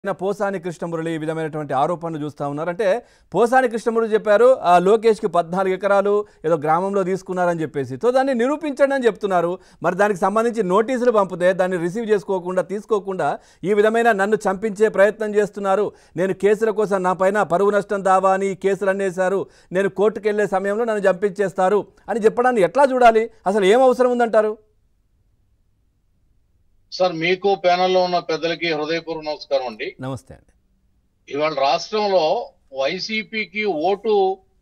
ఆయన పోసాని కృష్ణమురళి ఈ విధమైనటువంటి ఆరోపణలు చూస్తా ఉన్నారు అంటే పోసాని కృష్ణమురళి చెప్పారు ఆ లోకేష్కి పద్నాలుగు ఎకరాలు ఏదో గ్రామంలో తీసుకున్నారని చెప్పేసి సో దాన్ని నిరూపించండి అని చెప్తున్నారు మరి దానికి సంబంధించి నోటీసులు పంపితే దాన్ని రిసీవ్ చేసుకోకుండా తీసుకోకుండా ఈ విధమైన నన్ను చంపించే ప్రయత్నం చేస్తున్నారు నేను కేసుల కోసం నా పైన పరువు నష్టం దావా అని ఈ కేసులు అనేసారు నేను కోర్టుకు వెళ్ళే సమయంలో నన్ను చంపించేస్తారు అని చెప్పడాన్ని ఎట్లా చూడాలి అసలు ఏం అవసరం ఉందంటారు సార్ మీకు ప్యానెల్లో ఉన్న పెద్దలకి హృదయపూర్వక నమస్కారం అండి నమస్తే అండి ఇవాళ రాష్ట్రంలో వైసీపీకి ఓటు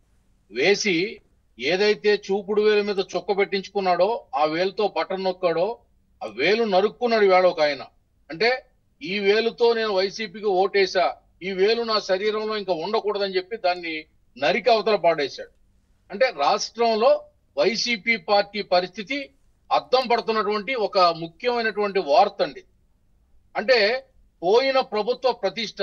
వేసి ఏదైతే చూపుడు వేలు మీద చొక్క పెట్టించుకున్నాడో ఆ వేలుతో బటన్ నొక్కాడో ఆ వేలు నరుక్కున్నాడు ఇవాళ ఒక ఆయన అంటే ఈ వేలుతో నేను వైసీపీకి ఓటేసా ఈ వేలు నా శరీరంలో ఇంకా ఉండకూడదని చెప్పి దాన్ని నరికి అవతల పాడేశాడు అంటే రాష్ట్రంలో వైసీపీ పార్టీ పరిస్థితి అద్దం పడుతున్నటువంటి ఒక ముఖ్యమైనటువంటి వార్త అండి అంటే పోయిన ప్రభుత్వ ప్రతిష్ట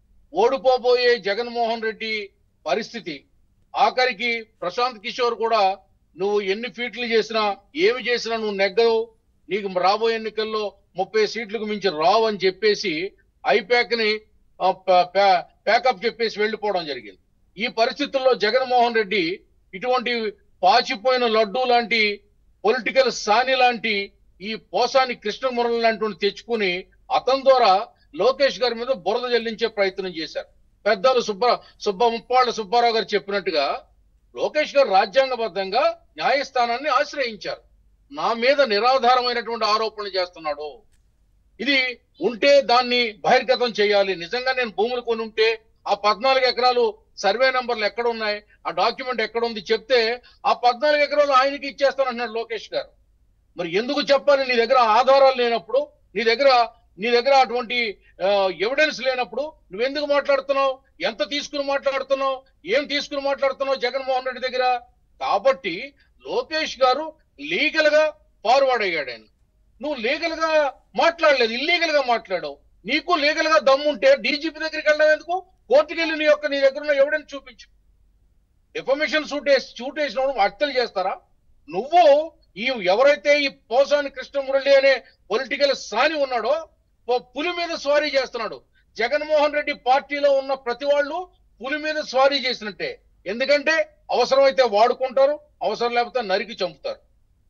ఓడిపోబోయే జగన్మోహన్ రెడ్డి పరిస్థితి ఆఖరికి ప్రశాంత్ కిషోర్ కూడా నువ్వు ఎన్ని ఫీట్లు చేసినా ఏమి చేసినా నువ్వు నెగ్గవు నీకు రాబోయే ఎన్నికల్లో ముప్పై సీట్లకు మించి రావు అని చెప్పేసి ఐపాక్ ని ఆ, ప- ప- ప్యాకప్ చెప్పేసి వెళ్ళిపోవడం జరిగింది ఈ పరిస్థితుల్లో జగన్మోహన్ రెడ్డి ఇటువంటి పాచిపోయిన లడ్డు లాంటి పొలిటికల్ సాని లాంటి ఈ పోసాని కృష్ణమురళి లాంటి తెచ్చుకుని అతని ద్వారా లోకేష్ గారి మీద బురద జల్లించే ప్రయత్నం చేశారు పెద్దలు సుబ్బ సుబ్బ ముప్పాళ్ళ సుబ్బారావు గారు చెప్పినట్టుగా లోకేష్ గారు రాజ్యాంగబద్ధంగా న్యాయస్థానాన్ని ఆశ్రయించారు నా మీద నిరాధారమైనటువంటి ఆరోపణలు చేస్తున్నాడు ఇది ఉంటే దాన్ని బహిర్గతం చేయాలి నిజంగా నేను భూములు కొని ఉంటే ఆ పద్నాలుగు ఎకరాలు సర్వే నంబర్లు ఎక్కడ ఉన్నాయి ఆ డాక్యుమెంట్ ఎక్కడ ఉంది చెప్తే ఆ పద్నాలుగు ఎకరాలు ఆయనకి ఇచ్చేస్తానంటున్నాడు లోకేష్ గారు మరి ఎందుకు చెప్పాలి నీ దగ్గర ఆధారాలు లేనప్పుడు నీ దగ్గర నీ దగ్గర అటువంటి ఎవిడెన్స్ లేనప్పుడు నువ్వెందుకు మాట్లాడుతున్నావు ఎంత తీసుకుని మాట్లాడుతున్నావు ఏం తీసుకుని మాట్లాడుతున్నావు జగన్మోహన్ రెడ్డి దగ్గర కాబట్టి లోకేష్ గారు లీగల్ గా ఫార్వర్డ్ అయ్యాడు ఆయన నువ్వు లీగల్ గా మాట్లాడలేదు ఇల్లీగల్ గా మాట్లాడావు నీకు లీగల్ గా దమ్ముంటే డీజీపీ దగ్గరికి వెళ్ళడం ఎందుకు కోర్టుకి వెళ్ళి నీ యొక్క నీ దగ్గర ఉన్న ఎవిడెన్స్ చూపించు డిఫర్మేషన్ సూట్ వేసి సూట్ వేసినప్పుడు హత్యలు చేస్తారా నువ్వు ఈ ఎవరైతే ఈ పోసాని కృష్ణమురళి అనే పొలిటికల్ సాని ఉన్నాడో ఓ పులి మీద స్వారీ చేస్తున్నాడు జగన్మోహన్ రెడ్డి పార్టీలో ఉన్న ప్రతి వాళ్ళు పులి మీద స్వారీ చేసినట్టే ఎందుకంటే అవసరమైతే వాడుకుంటారు అవసరం లేకపోతే నరికి చంపుతారు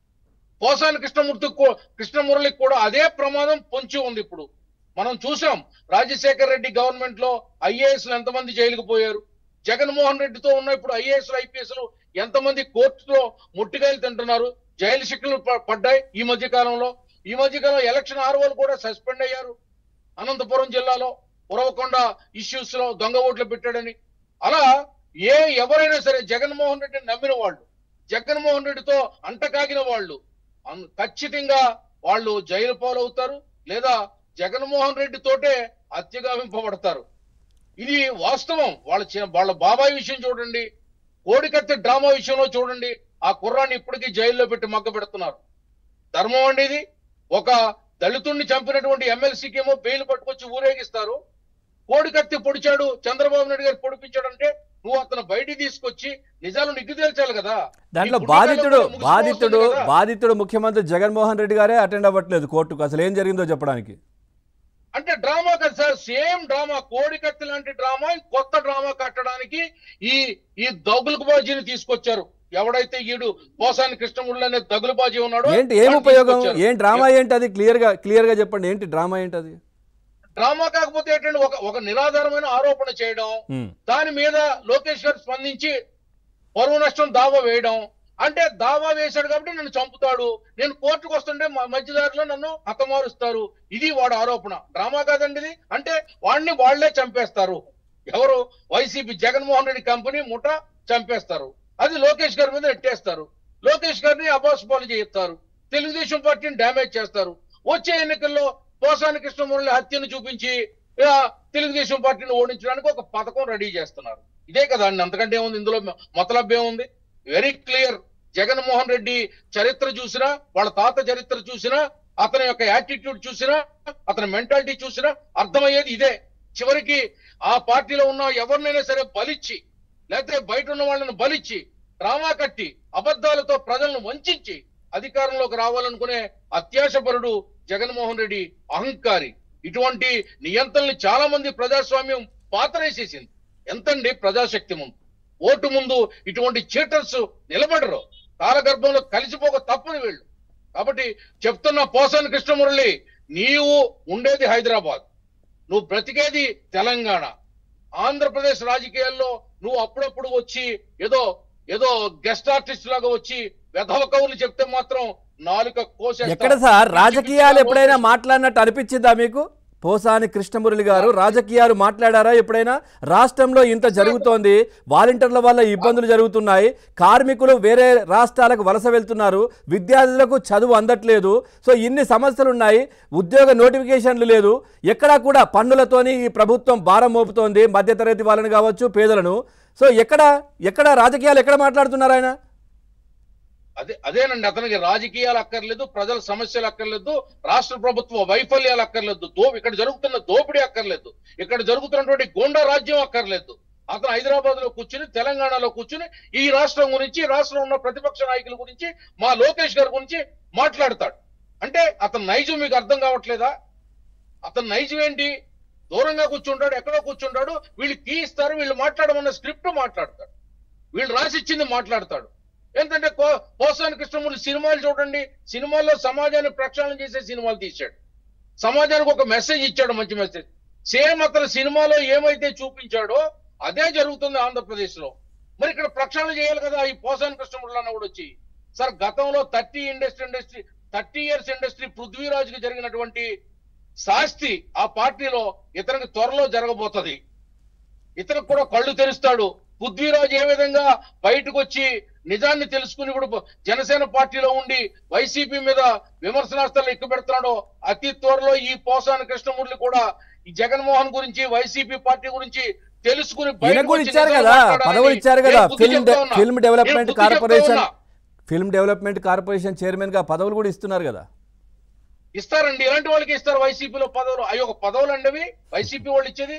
పోసాని కృష్ణమూర్తి కృష్ణమురళికి కూడా అదే ప్రమాదం పొంచి ఉంది ఇప్పుడు మనం చూసాం రాజశేఖర్ రెడ్డి గవర్నమెంట్ లో ఐఏఎస్ ఎంతమంది జైలుకు పోయారు జగన్మోహన్ రెడ్డితో ఉన్న ఇప్పుడు ఐఏఎస్ ఐపీఎస్ ఎంతమంది కోర్టులో ముట్టికాయలు తింటున్నారు జైలు శిక్షలు ప- పడ్డాయి ఈ మధ్య కాలంలో ఈ మధ్య కాలం ఎలక్షన్ ఆర్వోలు కూడా సస్పెండ్ అయ్యారు అనంతపురం జిల్లాలో ఉరవకొండ ఇష్యూస్ లో దొంగ ఓట్లు పెట్టాడని అలా ఏ ఎవరైనా సరే జగన్మోహన్ రెడ్డిని నమ్మిన వాళ్ళు జగన్మోహన్ రెడ్డితో అంటకాగిన వాళ్ళు అన్- ఖచ్చితంగా వాళ్ళు జైలు పాలవుతారు లేదా జగన్మోహన్ రెడ్డి తోటే హత్యగావింపబడతారు ఇది వాస్తవం వాళ్ళ చి- వాళ్ళ బాబాయ్ విషయం చూడండి కోడికత్తి డ్రామా విషయంలో చూడండి ఆ కుర్రాన్ని ఇప్పటికీ జైల్లో పెట్టి మగ్గ పెడుతున్నారు ధర్మం అండి ఇది ఒక దళితుడిని చంపినటువంటి ఎమ్మెల్సీకి ఏమో బెయిల్ పట్టుకొచ్చి ఊరేగిస్తారు కోడికత్తి పొడిచాడు చంద్రబాబు నాయుడు గారు పొడిపించాడంటే నువ్వు అతను బయటికి తీసుకొచ్చి నిజాలు నిగ్గు తేల్చాలి కదా దాంట్లో ఈ గుండెకాయలో బాధితుడు కూడా ముగిసిపోతుంది బాధితుడు కదా. బాధితుడు ముఖ్యమంత్రి జగన్మోహన్ రెడ్డి గారే అటెండ్ అవ్వట్లేదు కోర్టుకు అసలు ఏం జరిగిందో చెప్పడానికి అంటే డ్రామా కదా సార్ సేమ్ డ్రామా కోడికత్తి లాంటి డ్రామా కొత్త డ్రామా కట్టడానికి ఈ ఈ దగులుబాజీని తీసుకొచ్చారు ఎవడైతే ఈడు పోసాని కృష్ణముళ్ళు అనే దగులుబాజీ ఉన్నాడో ఏంటి ఏం వాడిని ఉపయోగం తీసుకొచ్చారు. ఏం డ్రామా ఏంటి అది క్లియర్ గా క్లియర్ గా చెప్పండి ఏంటి డ్రామా ఏంటి అది డ్రామా కాకపోతే ఏంటంటే ఒక ఒక నిరాధారమైన ఆరోపణ చేయడం ఉమ్. దాని మీద లోకేష్ గారు స్పందించి పరువు నష్టం దావా వేయడం అంటే దావా వేశాడు కాబట్టి నన్ను చంపుతాడు నేను కోర్టుకు వస్తుంటే మ- మధ్యదారిలో నన్ను హతమారుస్తారు ఇది వాడు ఆరోపణ డ్రామా కాదండి ఇది అంటే వాడిని వాళ్లే చంపేస్తారు ఎవరు వైసీపీ జగన్మోహన్ రెడ్డి కంపెనీ ముఠ చంపేస్తారు అది లోకేష్ గారి మీద నెట్టేస్తారు లోకేష్ గారిని అబాసుపాలు చేస్తారు తెలుగుదేశం పార్టీని డ్యామేజ్ చేస్తారు వచ్చే ఎన్నికల్లో పోసాని కృష్ణమురళి హత్యను చూపించి ఆ, తెలుగుదేశం పార్టీని ఓడించడానికి ఒక పథకం రెడీ చేస్తున్నారు ఇదే కదా అండి అంతకంటే ఏముంది ఇందులో మతలబ్ ఏముంది వెరీ క్లియర్ జగన్మోహన్ రెడ్డి చరిత్ర చూసినా వాళ్ళ తాత చరిత్ర చూసినా అతని యొక్క యాటిట్యూడ్ చూసినా అతని మెంటాలిటీ చూసినా అర్థమయ్యేది ఇదే చివరికి ఆ పార్టీలో ఉన్న ఎవరినైనా సరే బలిచ్చి లేకపోతే బయట ఉన్న వాళ్ళని బలిచ్చి డ్రామా కట్టి అబద్ధాలతో ప్రజలను వంచించి అధికారంలోకి రావాలనుకునే అత్యాశపరుడు జగన్మోహన్ రెడ్డి అహంకారి ఇటువంటి నియంత్రణని చాలా మంది ప్రజాస్వామ్యం పాతరేసేసింది ఎంతండి ప్రజాశక్తి ముందు ఓటు ముందు ఇటువంటి చీటర్స్ నిలబడరు కాలగర్భంలో కలిసిపోక తప్పని వీళ్ళు కాబట్టి చెప్తున్న పోసాని కృష్ణమురళి నీవు ఉండేది హైదరాబాద్ నువ్వు బ్రతికేది తెలంగాణ ఆంధ్రప్రదేశ్ రాజకీయాల్లో నువ్వు అప్పుడప్పుడు వచ్చి ఏదో ఏదో గెస్ట్ ఆర్టిస్ట్ లాగా వచ్చి వెధవ కవులు చెప్తే మాత్రం నాలుక కోసేస్తా. ఎక్కడ సార్ రాజకీయాలు ఎప్పుడైనా మాట్లాడినట్టు అనిపించిందా మీకు పోసాని కృష్ణమురళి గారు రాజకీయాలు మాట్లాడారా ఎప్పుడైనా రాష్ట్రంలో ఇంత జరుగుతోంది వాలంటీర్ల వల్ల ఇబ్బందులు జరుగుతున్నాయి కార్మికులు వేరే రాష్ట్రాలకు వలస వెళ్తున్నారు విద్యార్థులకు చదువు అందట్లేదు సో ఇన్ని సమస్యలు ఉన్నాయి ఉద్యోగ నోటిఫికేషన్లు లేదు ఎక్కడా కూడా పన్నులతోని ఈ ప్రభుత్వం భారం మోపుతోంది మధ్యతరగతి వాళ్ళని కావచ్చు పేదలను సో ఎక్కడ ఎక్కడ రాజకీయాలు ఎక్కడ మాట్లాడుతున్నారు ఆయన అదే అదేనండి అతనికి రాజకీయాలు అక్కర్లేదు ప్రజల సమస్యలు అక్కర్లేదు రాష్ట్ర ప్రభుత్వ వైఫల్యాలు అక్కర్లేదు దో ఇక్కడ జరుగుతున్న దోపిడీ అక్కర్లేదు ఇక్కడ జరుగుతున్నటువంటి గోండా రాజ్యం అక్కర్లేదు అతను హైదరాబాద్ లో కూర్చుని తెలంగాణలో కూర్చుని ఈ రాష్ట్రం గురించి రాష్ట్రంలో ఉన్న ప్రతిపక్ష నాయకుల గురించి మా లోకేష్ గారి గురించి మాట్లాడతాడు అంటే అతని నైజం మీకు అర్థం కావట్లేదా అతని నైజం ఏంటి దూరంగా కూర్చుంటాడు ఎక్కడో కూర్చుంటాడు వీళ్ళు కీ ఇస్తారు వీళ్ళు మాట్లాడమన్న స్క్రిప్ట్ మాట్లాడతాడు వీళ్ళు రాసిచ్చింది మాట్లాడతాడు ఏంటంటే కో- పోసాని కృష్ణమూర్తి సినిమాలు చూడండి సినిమాల్లో సమాజాన్ని ప్రక్షాళన చేసే సినిమాలు తీశాడు సమాజానికి ఒక మెసేజ్ ఇచ్చాడు మంచి మెసేజ్ సేమ్ అతను సినిమాలో ఏమైతే చూపించాడో అదే జరుగుతుంది ఆంధ్రప్రదేశ్ లో మరి ఇక్కడ ప్రక్షాళన చేయాలి కదా ఈ పోసాని కృష్ణమూర్తి అన్న కూడా వచ్చి సార్ గతంలో thirty industry industry thirty years industry పృథ్వీరాజుకి జరిగినటువంటి శాస్తి ఆ పార్టీలో ఇతనికి త్వరలో జరగబోతది ఇతనికి కూడా కళ్ళు తెరుస్తాడు పృథ్వీరాజు ఏ విధంగా బయటకు వచ్చి నిజాన్ని తెలుసుకుని ఇప్పుడు జనసేన పార్టీలో ఉండి వైసీపీ మీద విమర్శనాస్త్రాలు ఎక్కువ పెడుతున్నాడో అతి త్వరలో ఈ పోసాని కృష్ణమూర్తి కూడా ఈ జగన్మోహన్ గురించి వైసీపీ పార్టీ గురించి తెలుసుకుని ఈయన బయటకు కూడా వచ్చి ఇచ్చారు నిజాలు కదా మాట్లాడాలని పదవులు ఇచ్చారు కదా నేను బుద్ధి ఫిల్మ్ చెప్తా ఉన్నా. ఫిల్మ్ నేను డెవలప్మెంట్ బుద్ధి చెప్తా కార్పొరేషన్ ఉన్నా. ఫిల్మ్ డెవలప్మెంట్ కార్పొరేషన్ చైర్మన్ గా పదవులు కూడా ఇస్తున్నారు కదా ఇస్తారండి ఇలాంటి వాళ్ళకి ఇస్తారు వైసీపీలో పదవులు అయ్యో ఒక పదవులు అండి అవి వైసీపీ వాళ్ళు ఇచ్చేది